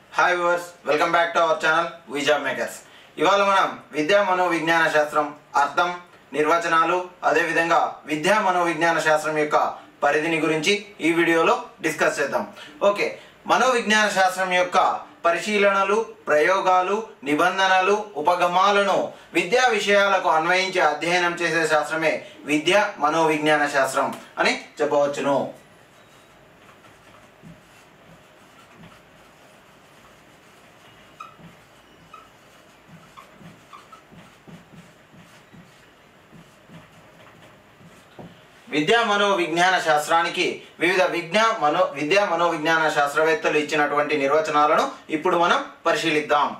hi viewers welcome back to our channel V job makers ఇవాళ మనం విద్యా మనోవిజ్ఞాన శాస్త్రం అర్థం నిర్వచనాలు అదేవిధంగా విద్యా మనోవిజ్ఞాన శాస్త్రం యొక్క పరిధిని గురించి ఈ వీడియోలో డిస్కస్ చేద్దాం ఓకే మనోవిజ్ఞాన శాస్త్రం యొక్క పరిశీలనలు ప్రయోగాలు నిబంధనలు ఉపగమాలను విద్యా విషయాలకు అన్వయించి అధ్యయనం చేసే శాస్త్రమే విద్యా మనోవిజ్ఞాన శాస్త్రం అని చెప్పవచ్చును విద్యా మనోవిజ్ఞాన శాస్త్రానికి వివిధ విజ్ఞా మనో విద్యా మనోవిజ్ఞాన శాస్త్రవేత్తలు ఇచ్చినటువంటి నిర్వచనాలను ఇప్పుడు మనం పరిశీలిద్దాం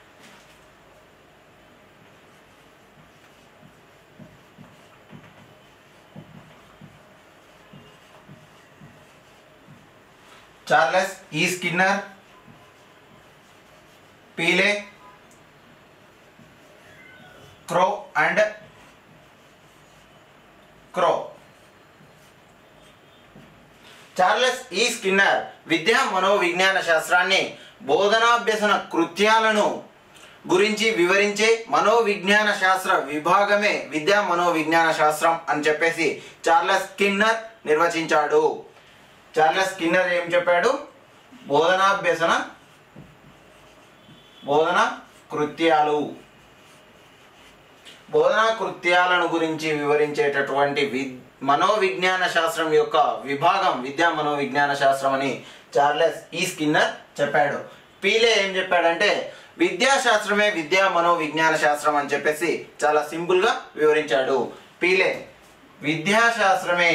చార్లెస్ ఈ స్కిన్నర్ పీలే Crow and Crow Charles E Skinner విద్యా మనోవిజ్ఞాన శాస్త్రాన్ని బోధనాభ్యసన కృత్యాలను గురించి వివరించే మనోవిజ్ఞాన శాస్త్ర విభాగమే విద్యా మనోవిజ్ఞాన శాస్త్రం అని చెప్పేసి చార్లెస్ స్కిన్నర్ నిర్వచించాడు చార్లెస్ స్కిన్నర్ ఏం చెప్పాడు బోధనాభ్యసన బోధన కృత్యాలు బోధనా కృత్యాలను గురించి వివరించేటటువంటి వి మనోవిజ్ఞాన శాస్త్రం యొక్క విభాగం విద్యా మనోవిజ్ఞాన శాస్త్రం అని చార్లెస్ ఈ స్కిన్నర్ చెప్పాడు పీలే ఏం చెప్పాడంటే విద్యాశాస్త్రమే విద్యా మనోవిజ్ఞాన శాస్త్రం అని చెప్పేసి చాలా సింపుల్గా వివరించాడు పీలే విద్యాశాస్త్రమే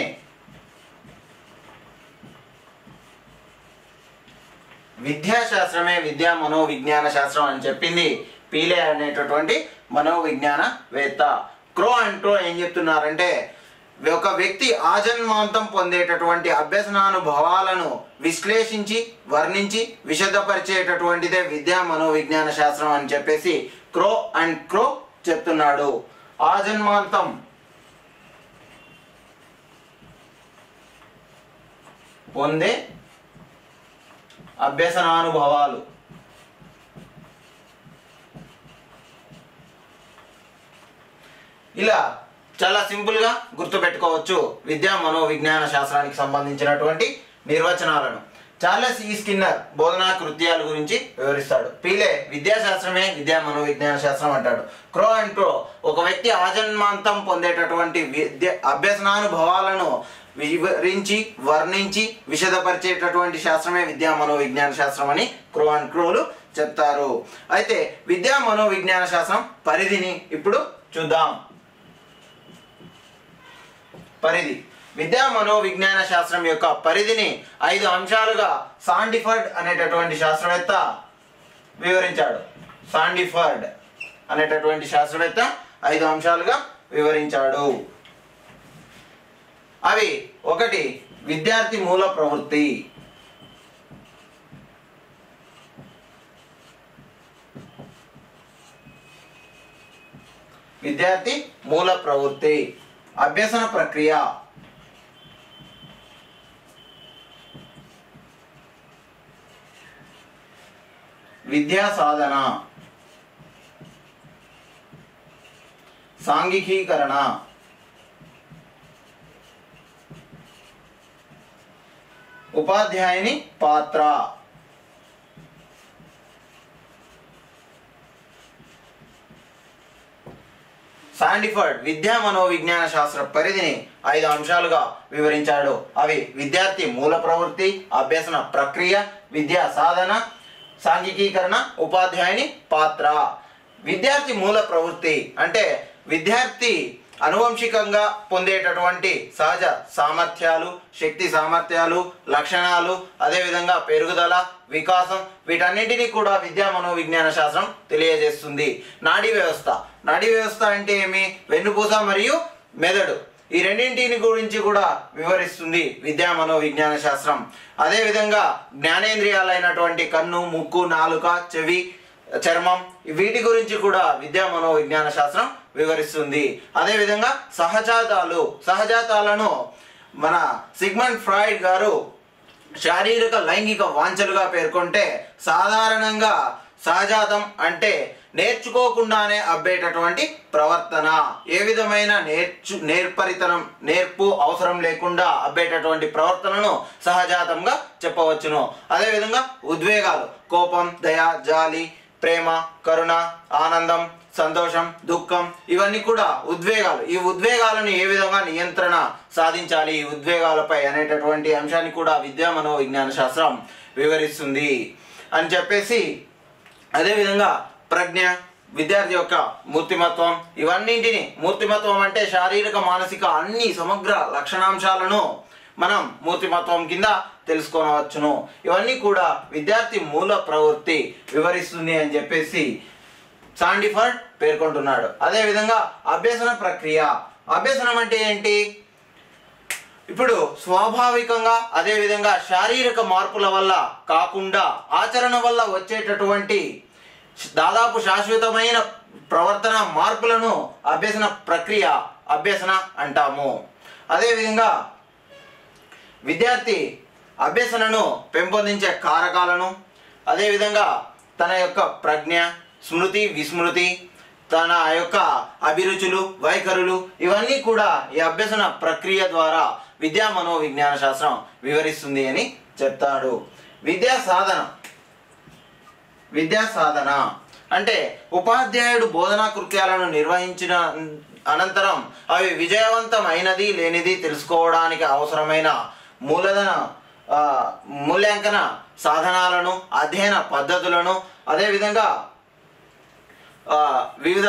విద్యాశాస్త్రమే విద్యా మనోవిజ్ఞాన శాస్త్రం అని చెప్పింది పీలే అనేటటువంటి మనోవిజ్ఞానవేత్త క్రో అండ్ క్రో ఏం చెప్తున్నారంటే ఒక వ్యక్తి ఆజన్మాంతం పొందేటటువంటి అభ్యసనానుభవాలను విశ్లేషించి వర్ణించి విశదపరిచేటటువంటిదే విద్యా మనోవిజ్ఞాన శాస్త్రం అని చెప్పేసి క్రో అండ్ క్రో చెప్తున్నాడు ఆజన్మాంతం పొందే అభ్యసనానుభవాలు ఇలా చాలా సింపుల్గా గుర్తుపెట్టుకోవచ్చు విద్యా మనోవిజ్ఞాన శాస్త్రానికి సంబంధించినటువంటి నిర్వచనాలను చార్లెస్ ఈ స్కిన్నర్ బోధనా కృత్యాల గురించి వివరిస్తాడు పీలే విద్యాశాస్త్రమే విద్యా మనోవిజ్ఞాన శాస్త్రం అంటాడు క్రో అండ్ క్రో ఒక వ్యక్తి ఆజన్మాంతం పొందేటటువంటి విద్య అభ్యసనానుభవాలను వివరించి వర్ణించి విశదపరిచేటటువంటి శాస్త్రమే విద్యా మనోవిజ్ఞాన శాస్త్రం అని క్రో అండ్ క్రోలు చెప్తారు అయితే విద్యా మనోవిజ్ఞాన శాస్త్రం పరిధిని ఇప్పుడు చూద్దాం పరిధి విద్యా మనోవిజ్ఞాన శాస్త్రం యొక్క పరిధిని ఐదు అంశాలుగా సాండిఫర్డ్ అనేటటువంటి శాస్త్రవేత్త వివరించాడు సాండిఫర్డ్ అనేటటువంటి శాస్త్రవేత్త ఐదు అంశాలుగా వివరించాడు అవి ఒకటి విద్యార్థి మూల ప్రవృత్తి విద్యార్థి మూల ప్రవృత్తి అభ్యసన ప్రక్రియ విద్యా సాధన సాంఘికీకరణ ఉపాధ్యాయుని పాత్ర సాండిఫర్డ్ విద్యా మనోవిజ్ఞాన శాస్త్ర పరిధిని ఐదు అంశాలుగా వివరించాడు అవి విద్యార్థి మూల ప్రవృత్తి అభ్యసన ప్రక్రియ విద్యా సాధన సాంఘికీకరణ ఉపాధ్యాయుని పాత్ర విద్యార్థి మూల ప్రవృత్తి అంటే విద్యార్థి అనువంశికంగా పొందేటటువంటి సహజ సామర్థ్యాలు శక్తి సామర్థ్యాలు లక్షణాలు అదేవిధంగా పెరుగుదల వికాసం వీటన్నిటినీ కూడా విద్యా మనోవిజ్ఞాన శాస్త్రం తెలియజేస్తుంది నాడీ వ్యవస్థ నాడీ వ్యవస్థ అంటే ఏమి వెన్నుపూస మరియు మెదడు ఈ రెండింటిని గురించి కూడా వివరిస్తుంది విద్యా మనోవిజ్ఞాన శాస్త్రం అదేవిధంగా జ్ఞానేంద్రియాలైనటువంటి కన్ను ముక్కు నాలుక చెవి చర్మం వీటి గురించి కూడా విద్యా మనోవిజ్ఞాన శాస్త్రం వివరిస్తుంది అదేవిధంగా సహజాతాలు సహజాతాలను మన సిగ్మండ్ ఫ్రాయిడ్ గారు శారీరక లైంగిక వాంఛలుగా పేర్కొంటే సాధారణంగా సహజాతం అంటే నేర్చుకోకుండానే అబ్బేటటువంటి ప్రవర్తన ఏ విధమైన నేర్చు నేర్పరితనం నేర్పు అవసరం లేకుండా అబ్బేటటువంటి ప్రవర్తనను సహజాతంగా చెప్పవచ్చును అదేవిధంగా ఉద్వేగాలు కోపం దయ జాలి ప్రేమ కరుణ ఆనందం సంతోషం దుఃఖం ఇవన్నీ కూడా ఉద్వేగాలు ఈ ఉద్వేగాలను ఏ విధంగా నియంత్రణ సాధించాలి ఈ ఉద్వేగాలపై అనేటటువంటి అంశాన్ని కూడా విద్యా మనోవిజ్ఞాన శాస్త్రం వివరిస్తుంది అని చెప్పేసి అదేవిధంగా ప్రజ్ఞ విద్యార్థి యొక్క మూర్తిమత్వం ఇవన్నింటిని మూర్తిమత్వం అంటే శారీరక మానసిక అన్ని సమగ్ర లక్షణాంశాలను మనం మూర్తిమత్వం కింద తెలుసుకోవచ్చును ఇవన్నీ కూడా విద్యార్థి మూల ప్రవృత్తి వివరిస్తుంది అని చెప్పేసి సాండిఫర్డ్ పేర్కొంటున్నాడు అదేవిధంగా అభ్యసన ప్రక్రియ అభ్యసనం అంటే ఏంటి ఇప్పుడు స్వాభావికంగా అదేవిధంగా శారీరక మార్పుల వల్ల కాకుండా ఆచరణ వల్ల వచ్చేటటువంటి దాదాపు శాశ్వతమైన ప్రవర్తన మార్పులను అభ్యసన ప్రక్రియ అభ్యసన అంటాము అదేవిధంగా విద్యార్థి అభ్యసనను పెంపొందించే కారకాలను అదేవిధంగా తన యొక్క ప్రజ్ఞ స్మృతి విస్మృతి తన యొక్క అభిరుచులు వైఖరులు ఇవన్నీ కూడా ఈ అభ్యసన ప్రక్రియ ద్వారా విద్యా మనోవిజ్ఞాన శాస్త్రం వివరిస్తుంది అని చెప్తాడు విద్యా సాధన విద్యా సాధన అంటే ఉపాధ్యాయుడు బోధనా కృత్యాలను నిర్వహించిన అనంతరం అవి విజయవంతం అయినది లేనిది తెలుసుకోవడానికి అవసరమైన మూలధన ఆ, మూల్యాంకన సాధనాలను అధ్యయన పద్ధతులను అదేవిధంగా ఆ, వివిధ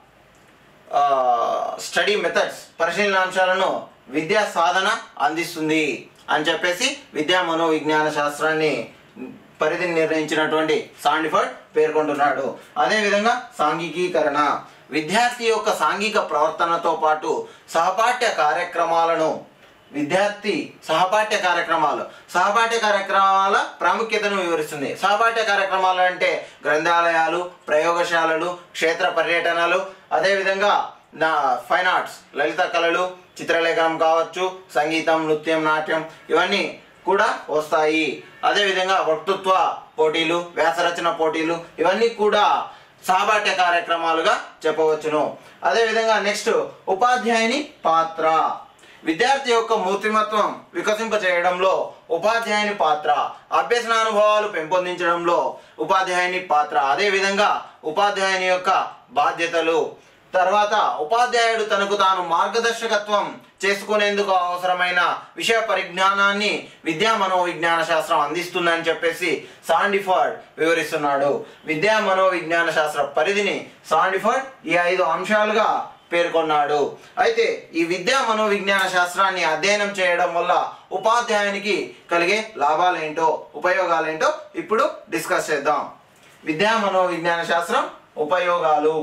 స్టడీ మెథడ్స్ పరిశీలనాంశాలను విద్యా సాధన అందిస్తుంది అని చెప్పేసి విద్యా మనోవిజ్ఞాన శాస్త్రాన్ని పరిధిని నిర్ణయించినటువంటి సాండిఫర్డ్ పేర్కొంటున్నాడు అదేవిధంగా సాంఘికీకరణ విద్యార్థి యొక్క సాంఘిక ప్రవర్తనతో పాటు సహపాఠ్య కార్యక్రమాలను విద్యార్థి సహపాఠ్య కార్యక్రమాలు సహపాఠ్య కార్యక్రమాల ప్రాముఖ్యతను వివరిస్తుంది సహపాఠ్య కార్యక్రమాలు అంటే గ్రంథాలయాలు ప్రయోగశాలలు క్షేత్ర పర్యటనలు అదేవిధంగా నా ఫైన్ ఆర్ట్స్ లలిత కళలు చిత్రలేఖనం కావచ్చు సంగీతం నృత్యం నాట్యం ఇవన్నీ కూడా వస్తాయి అదేవిధంగా వక్తృత్వ పోటీలు వ్యాసరచన పోటీలు ఇవన్నీ కూడా సహపాఠ్య కార్యక్రమాలుగా చెప్పవచ్చును అదేవిధంగా నెక్స్ట్ ఉపాధ్యాయుని పాత్ర విద్యార్థి యొక్క మూర్తిమత్వం వికసింపచేయడంలో ఉపాధ్యాయుని పాత్ర అభ్యసనానుభవాలు పెంపొందించడంలో ఉపాధ్యాయుని పాత్ర అదేవిధంగా ఉపాధ్యాయుని యొక్క బాధ్యతలు తర్వాత ఉపాధ్యాయుడు తనకు తాను మార్గదర్శకత్వం చేసుకునేందుకు అవసరమైన విషయ పరిజ్ఞానాన్ని విద్యా మనోవిజ్ఞాన శాస్త్రం అందిస్తుందని చెప్పేసి సాండిఫర్డ్ వివరిస్తున్నాడు విద్యా మనోవిజ్ఞాన శాస్త్ర పరిధిని సాండిఫర్డ్ ఈ ఐదు అంశాలుగా పేర్కొన్నాడు అయితే ఈ విద్యా మనోవిజ్ఞాన శాస్త్రాన్ని అధ్యయనం చేయడం వల్ల ఉపాధ్యాయునికి కలిగే లాభాలేంటో ఉపయోగాలేంటో ఇప్పుడు డిస్కస్ చేద్దాం విద్యా మనోవిజ్ఞాన శాస్త్రం ఉపయోగాలు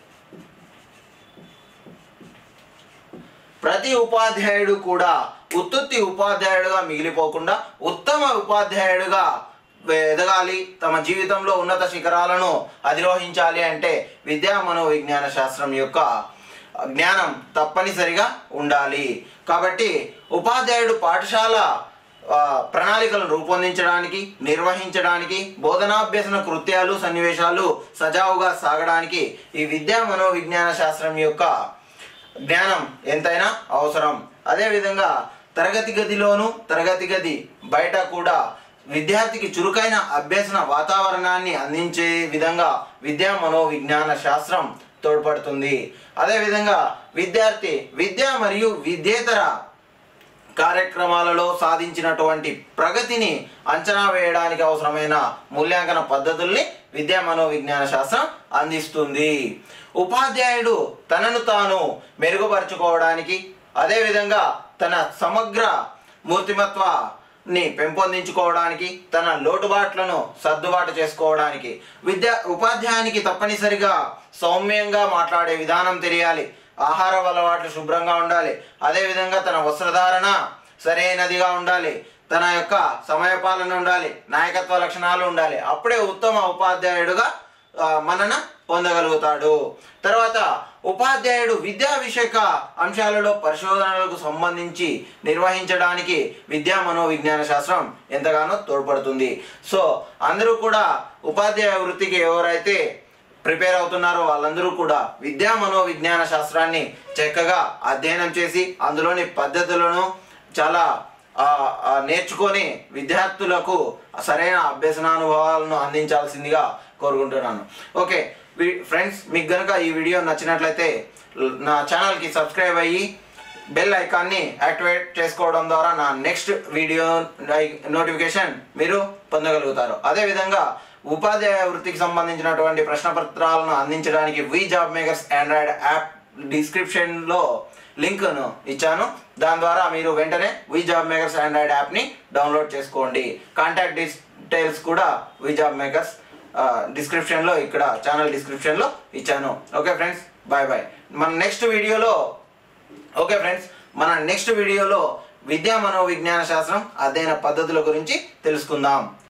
ప్రతి ఉపాధ్యాయుడు కూడా ఉత్తుత్తి ఉపాధ్యాయుడుగా మిగిలిపోకుండా ఉత్తమ ఉపాధ్యాయుడుగా ఎదగాలి తమ జీవితంలో ఉన్నత శిఖరాలను అధిరోహించాలి అంటే విద్యా మనోవిజ్ఞాన శాస్త్రం యొక్క జ్ఞానం తప్పనిసరిగా ఉండాలి కాబట్టి ఉపాధ్యాయుడు పాఠశాల ఆ, ప్రణాళికలను రూపొందించడానికి నిర్వహించడానికి బోధనాభ్యసన కృత్యాలు సన్నివేశాలు సజావుగా సాగడానికి ఈ విద్యా మనోవిజ్ఞాన శాస్త్రం యొక్క జ్ఞానం ఎంతైనా అవసరం అదేవిధంగా తరగతి గదిలోను తరగతి గది బయట కూడా విద్యార్థికి చురుకైన అభ్యసన వాతావరణాన్ని అందించే విధంగా విద్యా మనోవిజ్ఞాన శాస్త్రం తోడ్పడుతుంది అదేవిధంగా విద్యార్థి విద్య మరియు విద్యేతర కార్యక్రమాలలో సాధించినటువంటి ప్రగతిని అంచనా వేయడానికి అవసరమైన మూల్యాంకన పద్ధతుల్ని విద్యా మనోవిజ్ఞాన శాస్త్రం అందిస్తుంది ఉపాధ్యాయుడు తనను తాను మెరుగుపరుచుకోవడానికి అదేవిధంగా తన సమగ్ర మూర్తిమత్వాన్ని పెంపొందించుకోవడానికి తన లోటుబాట్లను సర్దుబాటు చేసుకోవడానికి విద్యా ఉపాధ్యాయునికి తప్పనిసరిగా సౌమ్యంగా మాట్లాడే విధానం తెలియాలి ఆహార అలవాట్లు శుభ్రంగా ఉండాలి అదేవిధంగా తన వస్త్రధారణ సరైనదిగా ఉండాలి తన యొక్క సమయపాలన ఉండాలి నాయకత్వ లక్షణాలు ఉండాలి అప్పుడే ఉత్తమ ఉపాధ్యాయుడుగా ఆ, మన్నన పొందగలుగుతాడు తర్వాత ఉపాధ్యాయుడు విద్యా విషయక అంశాలలో పరిశోధనలకు సంబంధించి నిర్వహించడానికి విద్యా మనోవిజ్ఞాన శాస్త్రం ఎంతగానో తోడ్పడుతుంది సో అందరూ కూడా ఉపాధ్యాయ వృత్తికి ఎవరైతే ప్రిపేర్ అవుతున్నారో వాళ్ళందరూ కూడా విద్యా మనోవిజ్ఞాన శాస్త్రాన్ని చక్కగా అధ్యయనం చేసి అందులోని పద్ధతులను చాలా ఆ, ఆ, నేర్చుకొని విద్యార్థులకు సరైన అభ్యసనానుభవాలను అందించాల్సిందిగా కోరుకుంటున్నాను ఓకే ఫ్రెండ్స్ మీకు గనుక ఈ వీడియో నచ్చినట్లయితే ల్- నా ఛానల్కి సబ్స్క్రైబ్ అయ్యి బెల్ ఐకాన్ని యాక్టివేట్ చేసుకోవడం ద్వారా నా నెక్స్ట్ వీడియో నోటిఫికేషన్ మీరు పొందగలుగుతారు అదేవిధంగా ఉపాధ్యాయ వృత్తికి సంబంధించినటువంటి ప్రశ్న పత్రాలను అందించడానికి V job makers android app డిస్క్రిప్షన్లో లింక్ను ఇచ్చాను దాని ద్వారా మీరు వెంటనే వి జాబ్ మేకర్స్ ఆండ్రాయిడ్ యాప్ని డౌన్లోడ్ చేసుకోండి కాంటాక్ట్ డీటెయిల్స్ కూడా వి జాబ్ మేకర్స్ డిస్క్రిప్షన్లో ఇక్కడ ఛానల్ డిస్క్రిప్షన్లో ఇచ్చాను ఓకే ఫ్రెండ్స్ బాయ్ బాయ్ మన నెక్స్ట్ వీడియోలో ఓకే ఫ్రెండ్స్ మన నెక్స్ట్ వీడియోలో విద్యా మనోవిజ్ఞాన శాస్త్రం అధ్యయన పద్ధతుల గురించి తెలుసుకుందాం